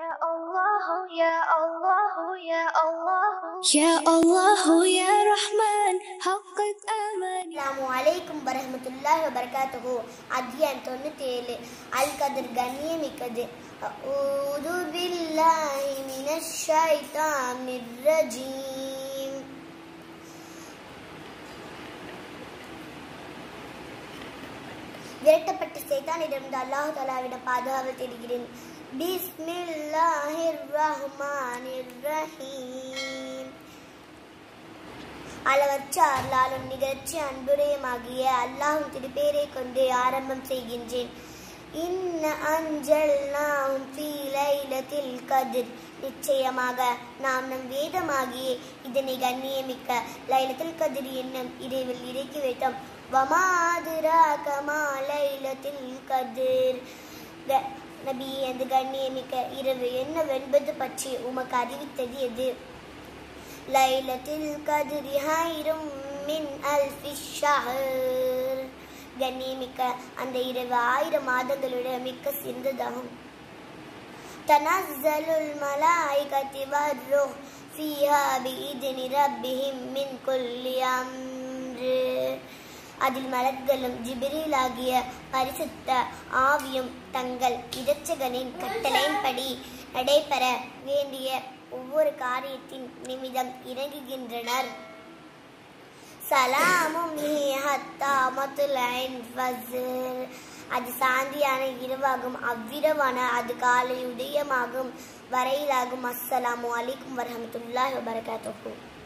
الله يا الله يا الله يا الله يا رحمن حقق آماني அஸ்ஸலாமு அலைக்கும் வரஹ்மத்துல்லாஹி வபரகாத்துஹு அத்தியாயம் தொண்ணூத்தி ஏழு அல் கதிர் கண்ணியமிக்கது அஊது பில்லாஹி மினஷ் ஷைத்தானிர் ரஜீம் விரட்டப்பட்ட சைத்தானிடமிருந்து அல்லாஹ் தாலாவிடம் பாதுகாவல் தேடுகிறேன் பிஸ்மில்லாஹிர் ரஹ்மானிர் ரஹீம் அளவற்ற அருளாலும் நிகழ்ச்சி அன்புடையமாகிய அல்லாஹும் திருப்பேரை கொண்டு ஆரம்பம் செய்கின்றேன் இன்ன அஞ்சல் நாம் லைலத்தில் கதிர் நிச்சயமாக நாம் நம் வேதமாகிய இதனை கண்ணியமிக்க லைலத்தில் கதிர் என்னும் இறைவில் இறக்கி வைத்தோம் வமாதிரா கமா லைலத்தில் கதிர் க- நபி அந்த கண்ணியமிக்க இரவு என்னவென்பது பற்றி உமக்கு அறிவித்தது எது லைலத்தில் கதிரி ஹைரும் மின் அல்ஃபி ஷஹர் கண்ணியமிக்க அந்த இரவு ஆயிரம் மாதங்களோட மிக்க சிறந்ததாகும் தனஸ்ஸலுல் மலாயிகத்தி வர்ருஹ் ஃபீஹா பிஇذن ரப்பிஹிம் மின் குல்லி அம்ர் அதில் மலர்களும் ஜிபிரில் ஆகிய பரிசுத்த ஆவியும் தங்கள் இரட்சகனின் கட்டளையின்படி நடைபெற வேண்டிய ஒவ்வொரு காரியத்தின் நிமிதம் இறங்குகின்றனர் சலாமும் ஹிய ஹத்தா மத்லஇன் ஃபஜ்ர் அது சாந்தியான இரவாகும் அவ்விரவான அது காலை உதயமாகும் வரையிலாகும் அஸ்ஸலாமு அலைக்கும் வரஹமத்துல்லாஹி வபரகாத்துஹு